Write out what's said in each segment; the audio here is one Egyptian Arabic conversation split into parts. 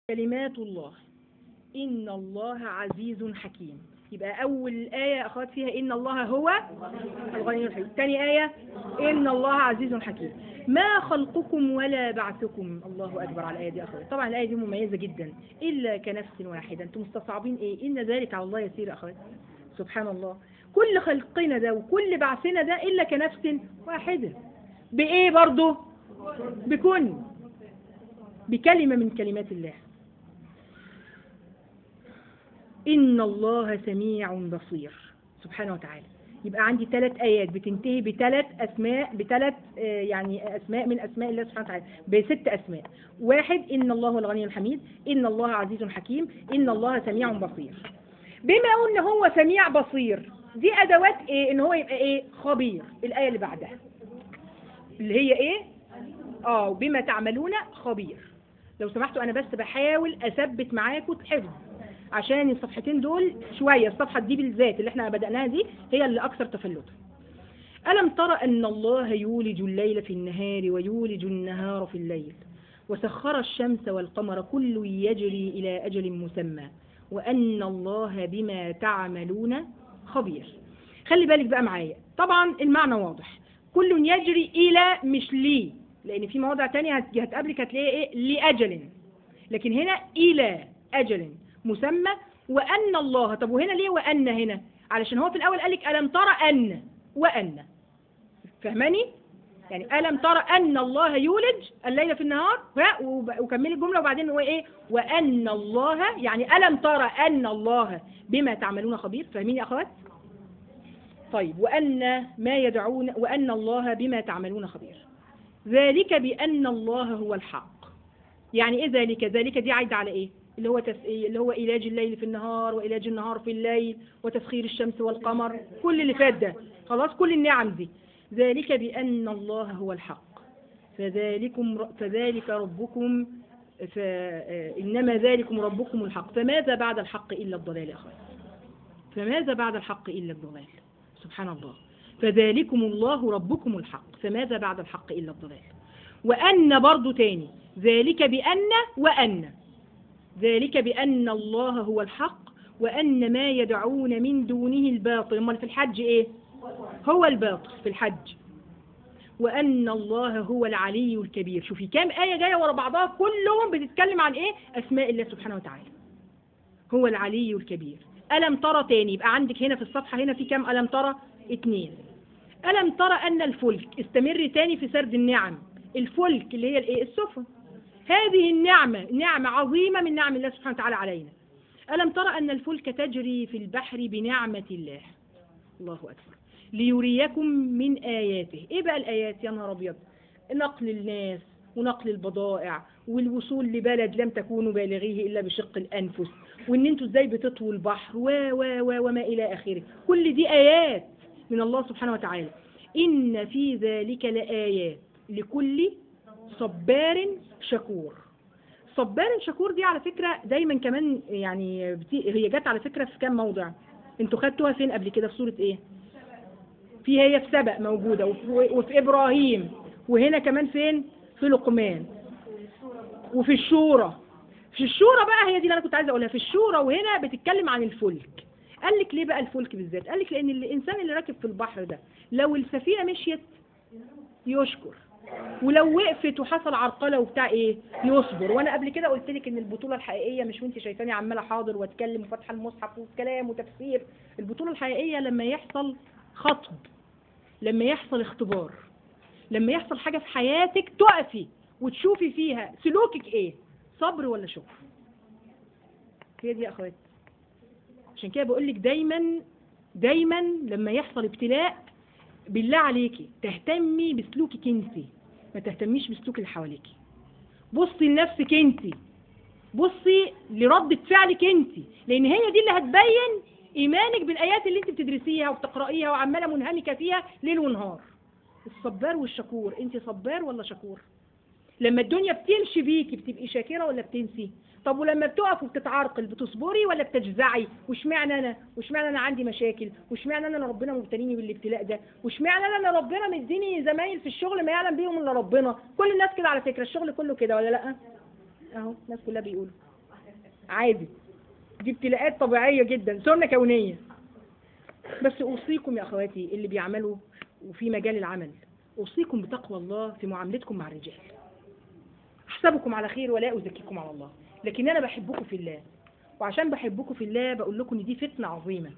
كلمات الله إن الله عزيز حكيم يبقى أول آية أخذت فيها إن الله هو الغني الحكيم ثاني آية إن الله عزيز حكيم ما خلقكم ولا بعثكم الله أكبر على الآية دي أخوات طبعا الآية دي مميزة جدا إلا كنفس واحدة أنتم مستصعبين إيه إن ذلك على الله يسير أخوات سبحان الله كل خلقنا ده وكل بعثنا ده إلا كنفس واحدة بإيه برضه بكن بكلمة من كلمات الله إن الله سميع بصير سبحانه وتعالى يبقى عندي ثلاث آيات بتنتهي بثلاث أسماء بثلاث آه، يعني أسماء من أسماء الله سبحانه وتعالى بست أسماء واحد إن الله هو الغني الحميد إن الله عزيز حكيم إن الله سميع بصير بما أن هو سميع بصير دي أدوات إيه إن هو يبقى إيه خبير الآية اللي بعدها اللي هي إيه آه بما تعملون خبير لو سمحتوا أنا بس بحاول أثبت معاكم الحفظ عشان الصفحتين دول شوية الصفحة دي بالذات اللي احنا بدأناها دي هي اللي أكثر تفلتا ألم ترى أن الله يولج الليل في النهار ويولج النهار في الليل وسخر الشمس والقمر كل يجري إلى أجل مسمى وأن الله بما تعملون خبير خلي بالك بقى معايا طبعا المعنى واضح كل يجري إلى مش لي لأن في مواضع تانية هت- هتقابلك هتلاقي إيه لأجل لكن هنا إلى أجل مسمى وأن الله طب وهنا ليه وأن هنا علشان هو في الأول قالك ألم ترى أن وأن فهماني يعني ألم ترى أن الله يولج الليل في النهار ها؟ وب- وكملي الجملة وبعدين هو إيه وأن الله يعني ألم ترى أن الله بما تعملون خبير فاهمين يا أخوات طيب وأن ما يدعون وأن الله بما تعملون خبير ذلك بأن الله هو الحق يعني ايه ذلك ذلك دي عايده على ايه اللي هو تس... اللي هو علاج الليل في النهار وعلاج النهار في الليل وتسخير الشمس والقمر كل اللي فات ده خلاص كل النعم دي ذلك بأن الله هو الحق فذلكم فذلك ربكم فإنما ذلكم ربكم الحق فماذا بعد الحق إلا الضلال يا أخوان فماذا بعد الحق إلا الضلال سبحان الله فذلكم الله ربكم الحق فماذا بعد الحق إلا الضلال وأن برضو تاني ذلك بأن وأن ذلك بأن الله هو الحق وأن ما يدعون من دونه الباطل أمال في الحج إيه هو الباطل في الحج وأن الله هو العلي الكبير شوفي كام آية جاية ورا بعضها كلهم بتتكلم عن إيه أسماء الله سبحانه وتعالى هو العلي الكبير ألم ترى تاني يبقى عندك هنا في الصفحة هنا في كام ألم ترى اتنين ألم ترى أن الفلك استمر تاني في سرد النعم الفلك اللي هي الايه السفن هذه النعمة نعمة عظيمة من نعم الله سبحانه وتعالى علينا ألم ترى أن الفلك تجري في البحر بنعمة الله الله أكبر ليريكم من آياته إيه بقى الآيات يا نهار أبيض نقل الناس ونقل البضائع والوصول لبلد لم تكونوا بالغيه إلا بشق الأنفس وإن أنتوا إزاي بتطووا البحر و و و وما إلى آخره كل دي آيات من الله سبحانه وتعالى إن في ذلك لآيات لكل صبار شكور صبار شكور دي على فكرة دايما كمان يعني بتي... هي جت على فكرة في كام موضع انتوا خدتوها فين قبل كده في سورة ايه في هي في سبأ موجودة وفي, وفي إبراهيم وهنا كمان فين في لقمان وفي الشورى في الشورى بقى هي دي اللي انا كنت عايزه اقولها في الشورى وهنا بتتكلم عن الفلك قال لك ليه بقى الفلك بالذات قال لك لان الانسان اللي راكب في البحر ده لو السفينه مشيت يشكر ولو وقفت وحصل عرقله وبتاع ايه يصبر وانا قبل كده قلت لك ان البطوله الحقيقيه مش وانت شايفاني عماله حاضر واتكلم وفاتحه المصحف وكلام وتفسير البطوله الحقيقيه لما يحصل خطب لما يحصل اختبار لما يحصل حاجه في حياتك تقفي وتشوفي فيها سلوكك ايه صبر ولا شكر هي دي يا اخواتي عشان كده بقول لك دايما دايما لما يحصل ابتلاء بالله عليكي تهتمي بسلوكك انت ما تهتميش بسلوك اللي حواليكي بصي لنفسك انت بصي لردة فعلك انت لان هي دي اللي هتبين ايمانك بالايات اللي انت بتدرسيها وبتقرايها وعماله منهمكه فيها ليل ونهار الصبار والشكور انت صبار ولا شكور لما الدنيا بتمشي بيكي بتبقي شاكره ولا بتنسي طب ولما بتقف وبتتعرقل بتصبري ولا بتجزعي واشمعنى انا واشمعنى انا عندي مشاكل واشمعنى انا ربنا مبتليني بالابتلاء ده واشمعنى انا ربنا مديني زمايل في الشغل ما يعلم بيهم الا ربنا كل الناس كده على فكره الشغل كله كده ولا لا اهو الناس كلها بيقولوا عادي دي ابتلاءات طبيعية جدا سنة كونية بس أوصيكم يا أخواتي اللي بيعملوا وفي مجال العمل أوصيكم بتقوى الله في معاملتكم مع الرجال أحسبكم على خير ولا أزكيكم على الله لكن أنا بحبكم في الله وعشان بحبكم في الله بقول لكم إن دي فتنة عظيمة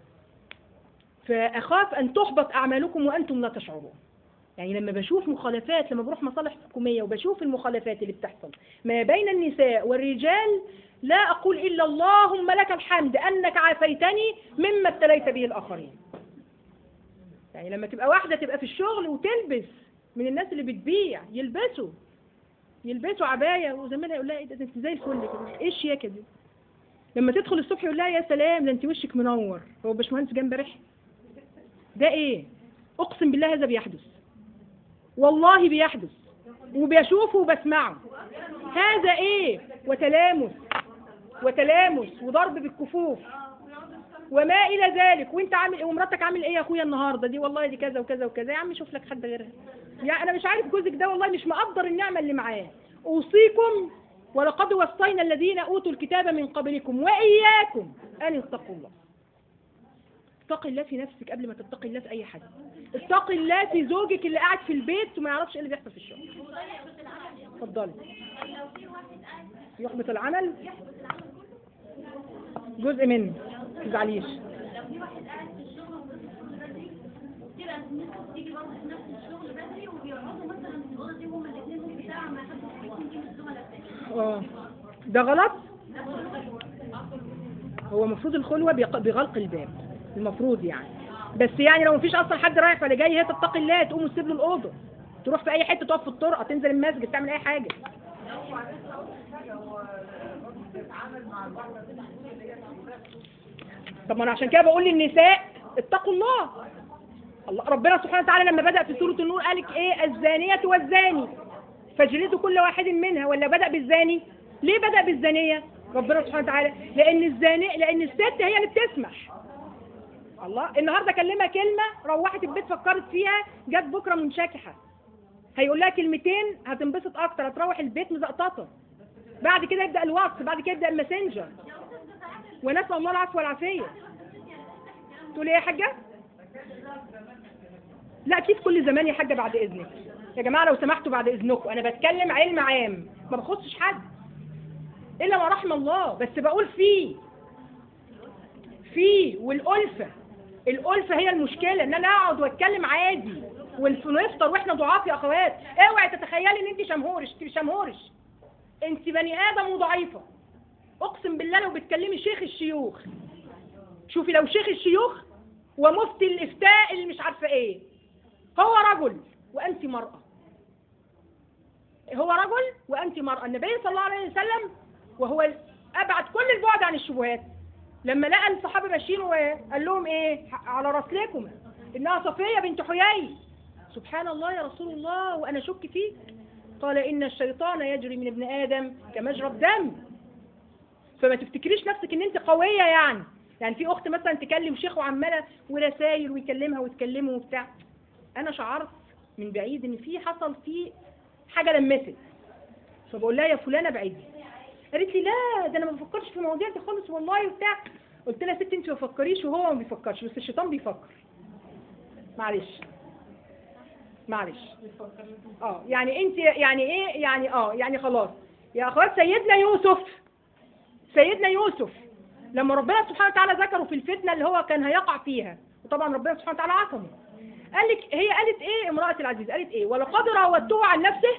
فأخاف أن تحبط أعمالكم وأنتم لا تشعرون يعني لما بشوف مخالفات لما بروح مصالح حكومية وبشوف المخالفات اللي بتحصل ما بين النساء والرجال لا أقول إلا اللهم لك الحمد أنك عافيتني مما ابتليت به الآخرين يعني لما تبقى واحدة تبقى في الشغل وتلبس من الناس اللي بتبيع يلبسوا يلبسوا عباية وزميلها يقول لها ايه ده ده انت زي الفل كده ايه الشياكة دي لما تدخل الصبح يقول لها يا سلام ده انت وشك منور هو باشمهندس جنب ريح ده ايه اقسم بالله هذا بيحدث والله بيحدث وبشوفه وبسمعه هذا ايه وتلامس وتلامس وضرب بالكفوف وما الى ذلك وانت عامل ايه ومراتك عامل ايه يا اخويا النهارده دي والله دي كذا وكذا وكذا يا عم شوف لك حد غيرها يعني انا مش عارف جوزك ده والله مش مقدر النعمه اللي معاه اوصيكم ولقد وصينا الذين اوتوا الكتاب من قبلكم واياكم ان اتقوا الله اتقي الله في نفسك قبل ما تتقي الله في اي حد اتقي الله في زوجك اللي قاعد في البيت وما يعرفش ايه اللي بيحصل في الشغل اتفضلي يحبط العمل جزء منه ما تزعليش اه ده غلط هو المفروض الخلوة بيق- بغلق الباب المفروض يعني بس يعني لو مفيش اصلا حد رايح ولا جاي هي تتقي الله تقوم وتسيب له الاوضه تروح في اي حته تقف في الطرقه تنزل المسجد تعمل اي حاجه طب ما انا عشان كده بقول للنساء اتقوا الله الله ربنا سبحانه وتعالى لما بدأ في سورة النور قالك ايه الزانية والزاني فاجلدوا كل واحد منها ولا بدأ بالزاني ليه بدأ بالزانية ربنا سبحانه وتعالى لأن الزاني لأن الست هي اللي بتسمح الله النهارده كلمها كلمة روحت البيت فكرت فيها جت بكرة منشكحة هيقول لها كلمتين هتنبسط أكتر هتروح البيت مزقططة بعد كده يبدأ الواتس بعد كده يبدأ الماسنجر ونسأل الله العفو والعافية تقول ايه يا حاجة؟ لا اكيد كل زمان يا حاجة بعد اذنك يا جماعة لو سمحتوا بعد اذنكم انا بتكلم علم عام ما بخصش حد الا ما رحم الله بس بقول فيه فيه والألفة الألفة هي المشكلة ان انا اقعد واتكلم عادي ونفطر واحنا ضعاف يا اخوات اوعي تتخيلي ان انت شمهورش انت مش شمهورش انت بني ادم وضعيفة اقسم بالله لو بتكلمي شيخ الشيوخ شوفي لو شيخ الشيوخ ومفتي الافتاء اللي مش عارفه ايه هو رجل وانت مرأة هو رجل وانت مرأة النبي صلى الله عليه وسلم وهو ابعد كل البعد عن الشبهات لما لقى الصحابه ماشيين وقال لهم ايه على راسلكم انها صفيه بنت حيي سبحان الله يا رسول الله وانا اشك فيك قال ان الشيطان يجري من ابن ادم كمجرى الدم فما تفتكريش نفسك ان انت قويه يعني يعني في اخت مثلا تكلم شيخ وعماله ورسايل ويكلمها وتكلمه وبتاع انا شعرت من بعيد ان في حصل في حاجه لمست فبقول لها يا فلانه بعيدي قالت لي لا ده انا ما بفكرش في المواضيع دي خالص والله وبتاع قلت لها يا ستي انت ما بتفكريش وهو ما بيفكرش بس الشيطان بيفكر معلش معلش اه يعني انت يعني ايه يعني اه يعني خلاص يا اخوات سيدنا يوسف سيدنا يوسف لما ربنا سبحانه وتعالى ذكره في الفتنه اللي هو كان هيقع فيها وطبعا ربنا سبحانه وتعالى عصمه قال لك هي قالت ايه امراه العزيز قالت ايه ولقد راودته عن نفسه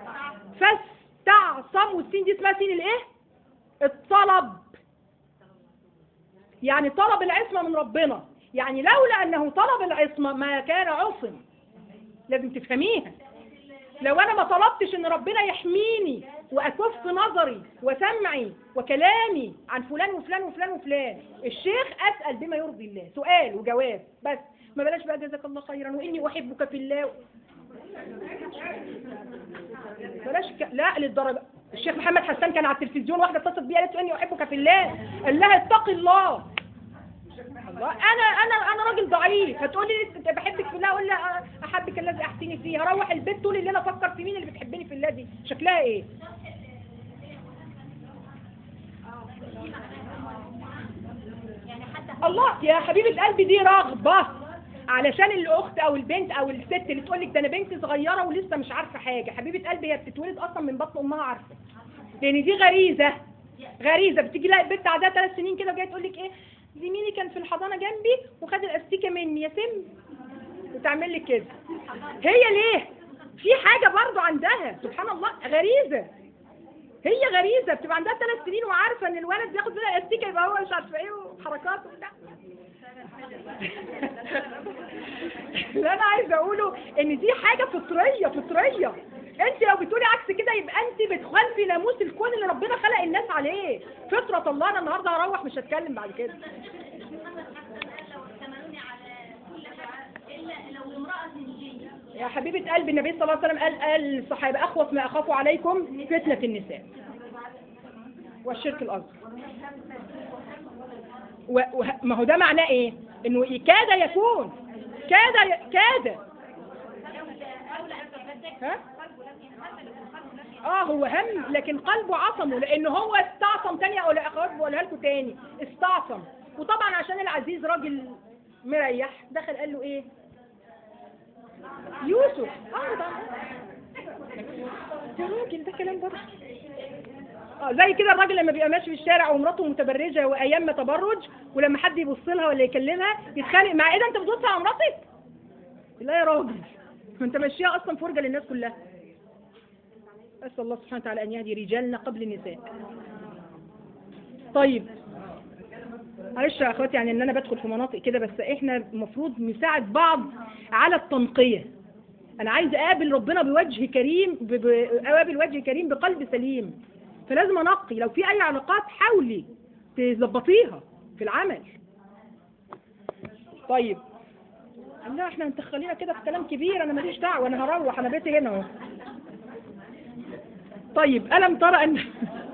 فاستعصم والسين دي اسمها سين الايه الطلب يعني طلب العصمه من ربنا يعني لولا انه طلب العصمه ما كان عصم لازم تفهميها لو انا ما طلبتش ان ربنا يحميني واكف نظري وسمعي وكلامي عن فلان وفلان وفلان وفلان الشيخ اسال بما يرضي الله سؤال وجواب بس ما بلاش بقى جزاك الله خيرا واني احبك في الله بلاش ك... لا للدرجه الشيخ محمد حسان كان على التلفزيون واحده اتصلت بيه قالت له اني احبك في الله قال لها اتقي الله الله انا انا انا راجل ضعيف هتقول لي انت بحبك في الله اقول لها احبك الذي احسني فيه هروح البيت طول الليل افكر في مين اللي بتحبني في الله دي شكلها ايه الله يا حبيبه قلبي دي رغبه علشان الاخت او البنت او الست اللي تقول لك ده انا بنت صغيره ولسه مش عارفه حاجه حبيبه قلبي هي بتتولد اصلا من بطن امها عارفه لان دي غريزه غريزه بتيجي لا البنت عندها ثلاث سنين كده وجايه تقول لك ايه زميلي كان في الحضانه جنبي وخد الاستيكه مني يا سم وتعمل لك كده هي ليه في حاجه برضو عندها سبحان الله غريزه هي غريزه بتبقى عندها ثلاث سنين وعارفه ان الولد بياخد منها الاستيكه يبقى هو مش عارفه ايه وحركات وبتاع اللي انا عايزه اقوله ان دي حاجه فطريه فطريه انت لو بتقولي عكس كده يبقى انت بتخالفي ناموس الكون اللي ربنا خلق الناس عليه فطره الله انا النهارده هروح مش هتكلم بعد كده يا حبيبة قلبي النبي صلى الله عليه وسلم قال قال للصحابة أخوف ما أخاف عليكم فتنة النساء والشرك الأصغر و... و... ما هو ده معناه إيه؟ إنه كاد يكون كاد ي... كاد ها؟ اه هو هم لكن قلبه عصمه لان هو استعصم تاني اقول اخوات بقولها لكم تاني استعصم وطبعا عشان العزيز راجل مريح دخل قال له ايه يوسف اه ده يا راجل ده كلام برضه اه زي كده الراجل لما بيبقى ماشي في الشارع ومراته متبرجه وايام ما تبرج ولما حد يبص لها ولا يكلمها يتخانق مع ايه ده انت بتبص على مراتك لا يا راجل ما انت ماشيها اصلا فرجه للناس كلها اسال الله سبحانه وتعالى ان يهدي رجالنا قبل النساء طيب معلش يا اخواتي يعني ان انا بدخل في مناطق كده بس احنا المفروض نساعد بعض على التنقيه انا عايز اقابل ربنا بوجه كريم ب- ب- اقابل وجه كريم بقلب سليم فلازم انقي لو في اي علاقات حاولي تظبطيها في العمل طيب لا احنا انت خلينا كده في كلام كبير انا ماليش دعوه انا هروح انا بيتي هنا اهو طيب الم ترى ان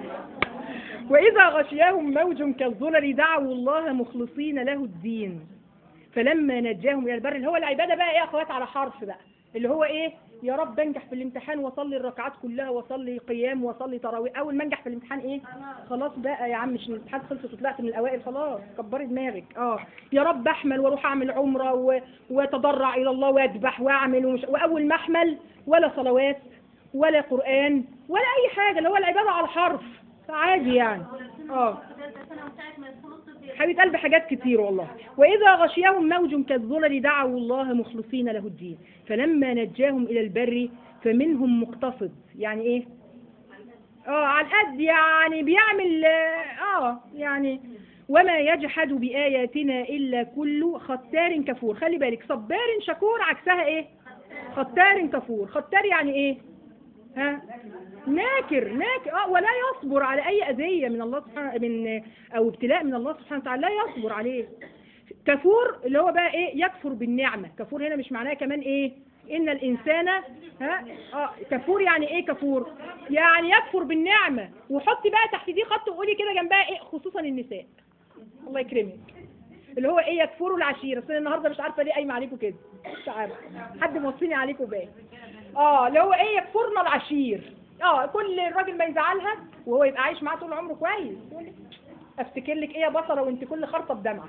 وإذا غشياهم موج كالظلل دعوا الله مخلصين له الدين فلما نجاهم إلى البر اللي هو العبادة بقى إيه يا أخوات على حرف بقى اللي هو إيه يا رب انجح في الامتحان واصلي الركعات كلها واصلي قيام واصلي تراويح اول ما انجح في الامتحان ايه خلاص بقى يا عم مش الامتحان خلصت وطلعت من الاوائل خلاص كبري دماغك اه يا رب احمل واروح اعمل عمره و... واتضرع الى الله واذبح واعمل ومش... واول ما احمل ولا صلوات ولا قران ولا اي حاجه اللي هو العباده على حرف عادي يعني اه حبيب قلبي حاجات كتير والله وإذا غشيهم موج كالظلل دعوا الله مخلصين له الدين فلما نجاهم إلى البر فمنهم مقتصد يعني إيه اه على القد يعني بيعمل اه يعني وما يجحد بآياتنا إلا كل ختار كفور خلي بالك صبار شكور عكسها إيه ختار كفور ختار يعني إيه ها ناكر ناكر اه ولا يصبر على اي اذيه من الله سبحانه من او ابتلاء من الله سبحانه وتعالى لا يصبر عليه كفور اللي هو بقى ايه يكفر بالنعمه كفور هنا مش معناه كمان ايه ان الانسان ها اه كفور يعني ايه كفور يعني يكفر بالنعمه وحطي بقى تحت دي خط وقولي كده جنبها ايه خصوصا النساء الله يكرمك اللي هو ايه يكفروا العشيره اصل النهارده مش عارفه ليه قايمه عليكم كده مش عارفه حد موصيني عليكم باين اه اللي هو ايه يكفرنا العشير اه كل الراجل ما يزعلها وهو يبقى عايش معاه طول عمره كويس يقول لك افتكر لك ايه يا بصره وانت كل خرطه بدمعه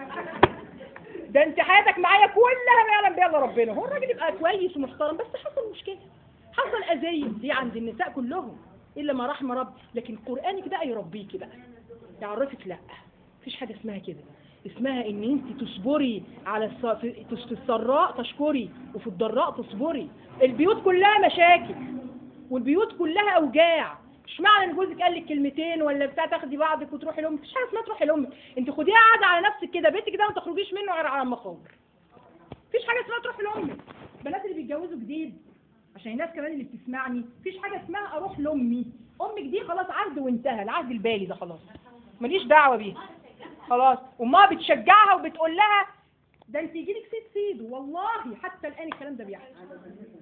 ده انت حياتك معايا كلها ما يعلم بيها الا ربنا هو الراجل يبقى كويس ومحترم بس حصل مشكله حصل اذيه دي عند النساء كلهم الا ما رحم رب لكن قرانك بقى يربيكي بقى يعرفك لا مفيش حاجه اسمها كده اسمها ان انت تصبري على الص... في في السراء تشكري وفي الضراء تصبري البيوت كلها مشاكل والبيوت كلها اوجاع مش معنى ان جوزك قال لك كلمتين ولا بتاع تاخدي بعضك وتروحي لامك مفيش حاجه اسمها تروحي لامك انت خديها قاعده على نفسك كده بيتك ده ما تخرجيش منه غير على المخابر مفيش حاجه اسمها تروحي لامك البنات اللي بيتجوزوا جديد عشان الناس كمان اللي بتسمعني مفيش حاجه اسمها اروح لامي امك دي خلاص عهد وانتهى العهد البالي ده خلاص ماليش دعوه بيها خلاص امها بتشجعها وبتقول لها ده انت يجيلك سيد سيد والله حتى الان الكلام ده بيحصل